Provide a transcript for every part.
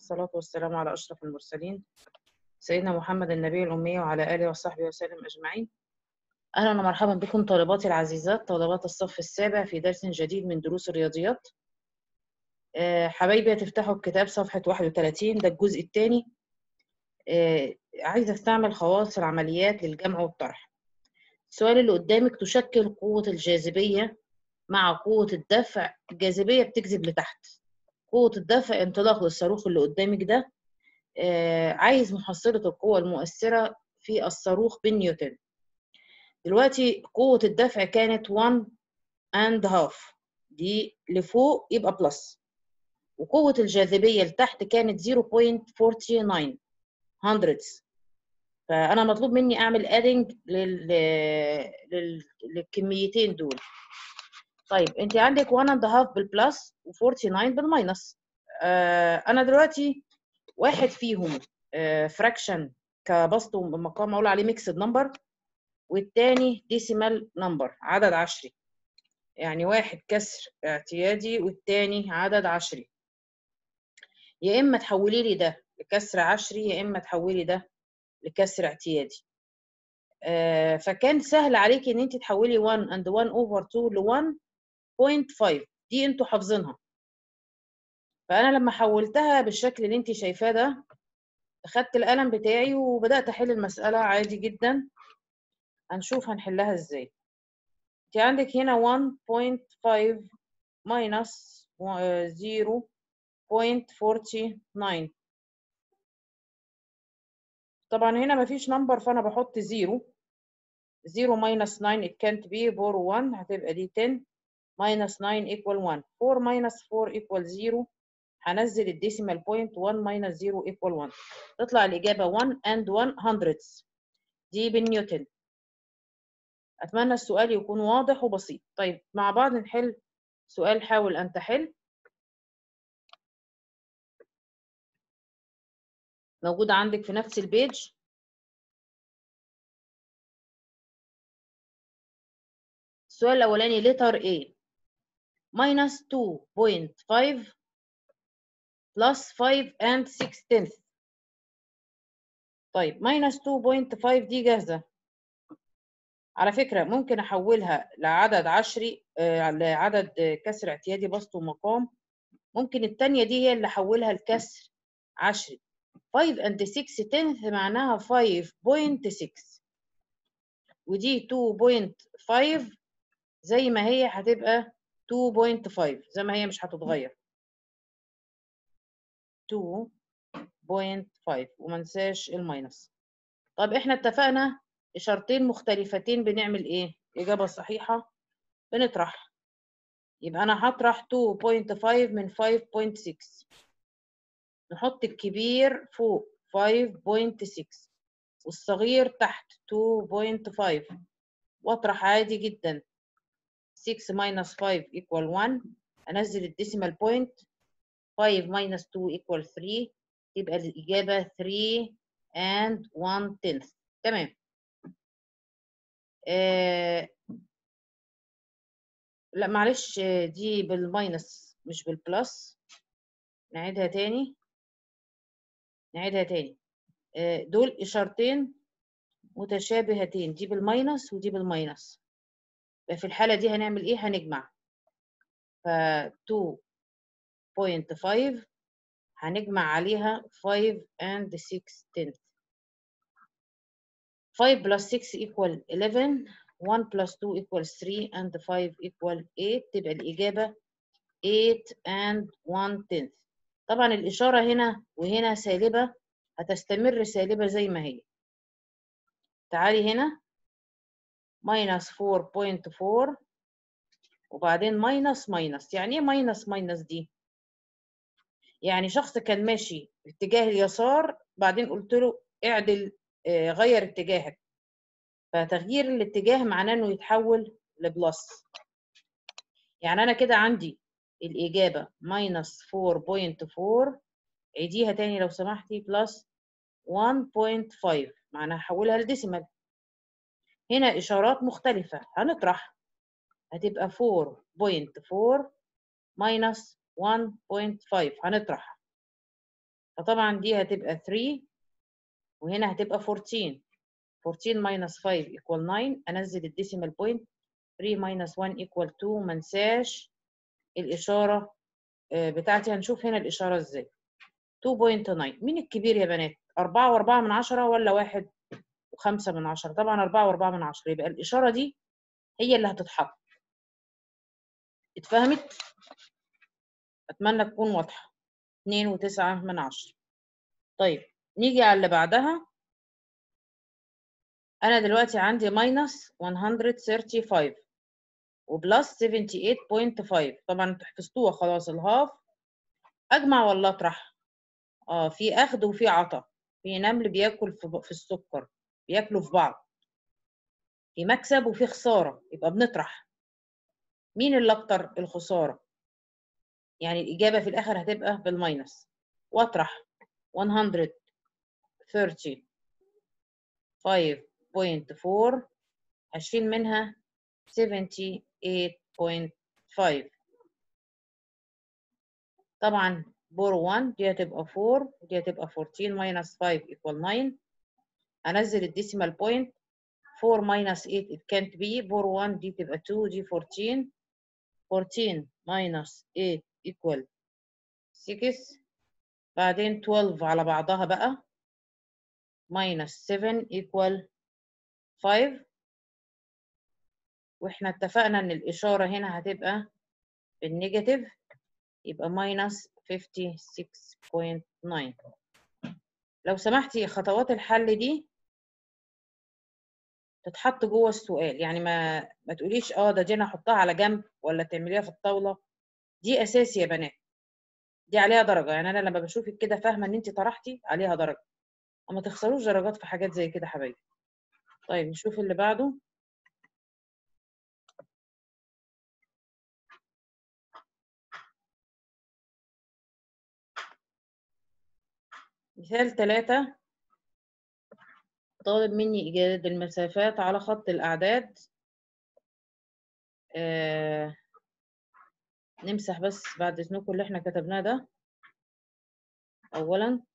والصلاة والسلام على أشرف المرسلين سيدنا محمد النبي الأمي وعلى آله وصحبه وسلم أجمعين أهلا ومرحبا بكم طالباتي العزيزات طالبات الصف السابع في درس جديد من دروس الرياضيات آه، حبايبي هتفتحوا الكتاب صفحة 31 ده الجزء الثاني عايزة استعمل خواص العمليات للجمع والطرح السؤال اللي قدامك تشكل قوة الجاذبية مع قوة الدفع الجاذبية بتجذب لتحت قوة الدفع انطلاق للصاروخ اللي قدامك ده آه، عايز محصلة القوة المؤثرة في الصاروخ بالنيوتن دلوقتي قوة الدفع كانت 1 and half دي لفوق يبقى بلس وقوة الجاذبية لتحت كانت 0.49 hundreds فأنا مطلوب مني أعمل adding لل... لل... للكميتين دول طيب أنت عندك 1 and half بالبلس و49 بالماينس آه أنا دلوقتي واحد فيهم فراكشن كبسط ومقام اقول عليه ميكسد نمبر والتاني ديسيمال نمبر عدد عشري يعني واحد كسر اعتيادي والتاني عدد عشري يا اما تحولي لي ده لكسر عشري يا اما تحولي ده لكسر اعتيادي آه فكان سهل عليكي ان انت تحولي 1 and 1 over 2 ل 1.5 دي انتوا حافظينها فانا لما حولتها بالشكل اللي انت شايفاه ده اخدت القلم بتاعي وبدات احل المساله عادي جدا هنشوف هنحلها ازاي انت عندك هنا 1.5 minus 0.49 طبعا هنا مفيش نمبر فانا بحط 0 0 minus 9 it can't be 4 1 هتبقى دي 10 minus 9 equal 1 4 minus 4 equal 0 هنزل الديسيمال بوينت 1 minus 0 equal 1 تطلع الإجابة 1 and 1 hundredths دي بالنيوتن أتمنى السؤال يكون واضح وبسيط طيب مع بعض نحل سؤال حاول أن تحل موجود عندك في نفس البيج السؤال الأولاني letter A minus 2.5 plus 5 and 6 tenths طيب minus 2.5 دي جاهزة على فكرة ممكن أحولها لعدد عشري آه لعدد كسر اعتيادي بسط ومقام ممكن التانية دي هي اللي أحولها لكسر عشري 5 and 6 tenths معناها 5.6 ودي 2.5 زي ما هي هتبقى 2.5 زي ما هي مش هتتغير 2.5 وما ننساش الماينس طب احنا اتفقنا اشارتين مختلفتين بنعمل ايه الاجابه الصحيحه بنطرح يبقى انا هطرح 2.5 من 5.6 نحط الكبير فوق 5.6 والصغير تحت 2.5 واطرح عادي جدا 6 minus 5 equal 1 انزل الديسيمال بوينت 5 minus 2 equal 3 يبقى الإجابة 3 and 1 tenth تمام آه لا معلش دي بالماينس مش بالبلس نعيدها تاني نعيدها تاني آه دول إشارتين متشابهتين دي بالماينس ودي بالماينس في الحالة دي هنعمل إيه هنجمع ف 2 0.5 هنجمع عليها 5 and 6 tenth 5 plus 6 equal 11 1 plus 2 equals 3 and 5 equal 8 تبقى الإجابة 8 and 1 tenth طبعا الإشارة هنا وهنا سالبة هتستمر سالبة زي ما هي تعالي هنا minus 4.4 وبعدين ماينس ماينس يعني ايه ماينس ماينس دي يعني شخص كان ماشي في اتجاه اليسار بعدين قلت له اعدل اه غير اتجاهك فتغيير الاتجاه معناه انه يتحول لبلس يعني انا كده عندي الاجابه ماينس 4.4 عيديها تاني لو سمحتي بلس 1.5 معناها هحولها لديسيمال هنا اشارات مختلفه هنطرح هتبقى 4.4 minus 1.5 هنطرح فطبعا دي هتبقى 3 وهنا هتبقى 14 14 minus 5 equal 9 انزل الديسيمال بوينت 3 minus 1 equal 2 ما انساش الاشاره آه، بتاعتي هنشوف هنا الاشاره ازاي 2.9 مين الكبير يا بنات 4 و4 من 10 ولا 1 و5 من 10 طبعا 4 و4 من 10 يبقى الاشاره دي هي اللي هتتحط اتفهمت اتمنى تكون واضحه 2 و9 من 10 طيب نيجي على اللي بعدها انا دلوقتي عندي ماينس 135 وبلس 78.5 طبعا انتوا حفظتوها خلاص الهاف اجمع ولا اطرح اه في اخد وفي عطا في نمل بياكل في, في السكر بياكلوا في بعض في مكسب وفي خساره يبقى بنطرح مين اللي اكتر الخساره يعني الاجابه في الاخر هتبقى بالماينس واطرح 135.4 هشيل منها 78.5 طبعا بور 1 دي هتبقى 4 ودي هتبقى 14 minus 5 equal 9 انزل الديسيمال بوينت 4 minus 8 it can't be بور 1 دي تبقى 2 دي 14 14 minus 8 equal 6 بعدين 12 على بعضها بقى minus 7 equal 5 واحنا اتفقنا ان الاشاره هنا هتبقى بالنيجاتيف يبقى minus 56.9 لو سمحتي خطوات الحل دي تتحط جوه السؤال يعني ما ما تقوليش اه ده دي انا احطها على جنب ولا تعمليها في الطاوله دي اساسي يا بنات دي عليها درجه يعني انا لما بشوفك كده فاهمه ان انت طرحتي عليها درجه وما تخسروش درجات في حاجات زي كده حبايبي طيب نشوف اللي بعده مثال ثلاثة طالب مني إيجاد المسافات على خط الأعداد آه نمسح بس بعد إذنكم اللي إحنا كتبناه ده أولا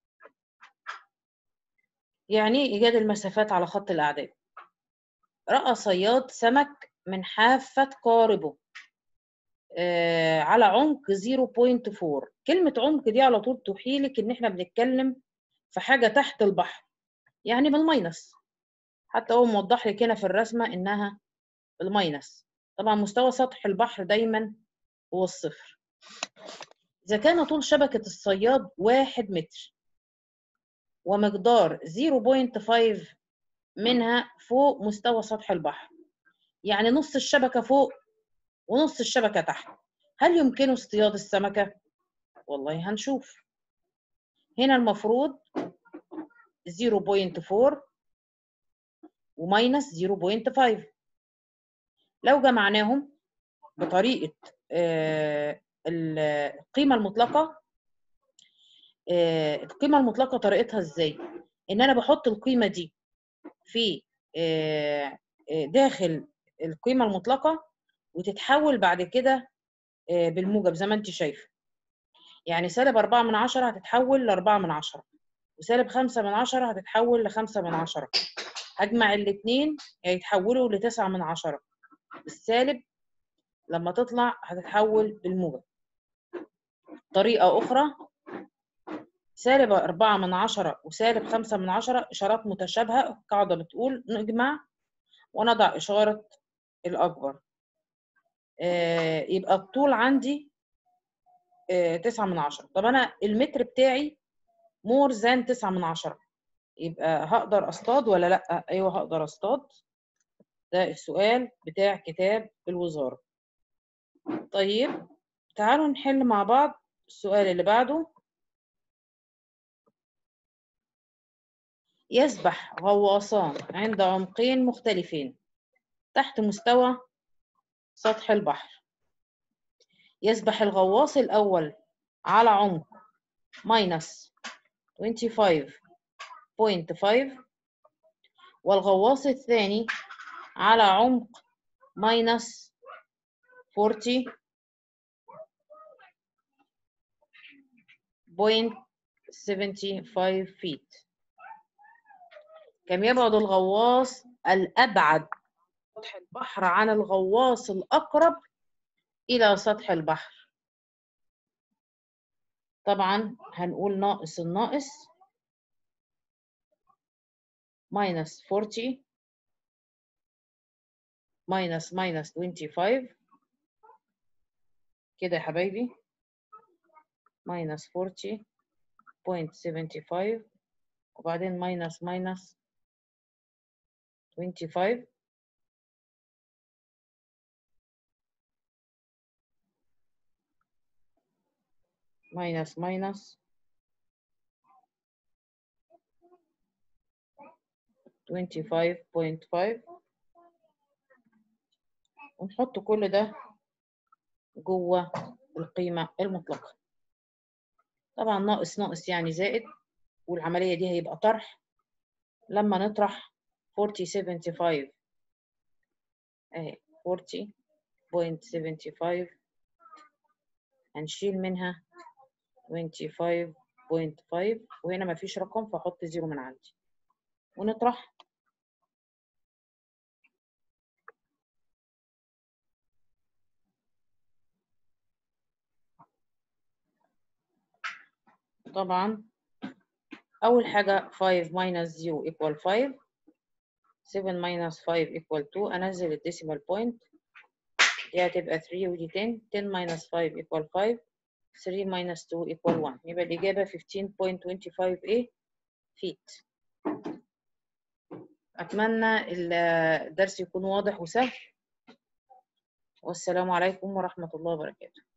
يعني إيه إيجاد المسافات على خط الأعداد رأى صياد سمك من حافة قاربه آه على عمق 0.4 كلمة عمق دي على طول تحيلك إن إحنا بنتكلم في حاجة تحت البحر يعني بالماينس حتى هو موضح لك هنا في الرسمة إنها بالماينس طبعا مستوى سطح البحر دايما هو الصفر إذا كان طول شبكة الصياد واحد متر ومقدار 0.5 منها فوق مستوى سطح البحر يعني نص الشبكة فوق ونص الشبكة تحت هل يمكنه اصطياد السمكة؟ والله هنشوف هنا المفروض 0.4 وماينس 0.5 لو جمعناهم بطريقة آه القيمة المطلقة آه القيمة المطلقة طريقتها ازاي؟ ان انا بحط القيمة دي في آه داخل القيمة المطلقة وتتحول بعد كده بالموجب زي ما انت شايفة يعني سالب 4 من 10 هتتحول ل 4 من 10 وسالب 5 من 10 هتتحول ل 5 من 10 هجمع الاثنين هيتحولوا ل 9 من 10 السالب لما تطلع هتتحول بالموجب طريقة أخرى سالب 4 من 10 وسالب 5 من 10 إشارات متشابهة القاعدة بتقول نجمع ونضع إشارة الأكبر آه يبقى الطول عندي آه 9 من 10 طب أنا المتر بتاعي مور ذان 9 من 10 يبقى هقدر اصطاد ولا لا ايوه هقدر اصطاد ده السؤال بتاع كتاب الوزاره طيب تعالوا نحل مع بعض السؤال اللي بعده يسبح غواصان عند عمقين مختلفين تحت مستوى سطح البحر يسبح الغواص الأول على عمق ماينس 25.5 والغواص الثاني على عمق ماينس 40 75 feet كم يبعد الغواص الأبعد سطح البحر عن الغواص الأقرب إلى سطح البحر طبعا هنقول ناقص الناقص minus 40 minus minus 25 كده يا حبايبي minus 40.75 وبعدين minus minus 25 minus minus 25.5 ونحط كل ده جوه القيمة المطلقة طبعا ناقص ناقص يعني زائد والعملية دي هيبقى طرح لما نطرح 40.75 اهي 40.75 هنشيل منها 25.5 وهنا مفيش رقم فاحط زيرو من عندي ونطرح طبعا أول حاجة 5 minus 0 equal 5 7 minus 5 equal 2 أنزل الديسيمال بوينت دي هتبقى 3 ودي 10 10 minus 5 equal 5 3 minus 2 equal 1 يبقى الإجابة 15.25 إيه feet أتمنى الدرس يكون واضح وسهل والسلام عليكم ورحمة الله وبركاته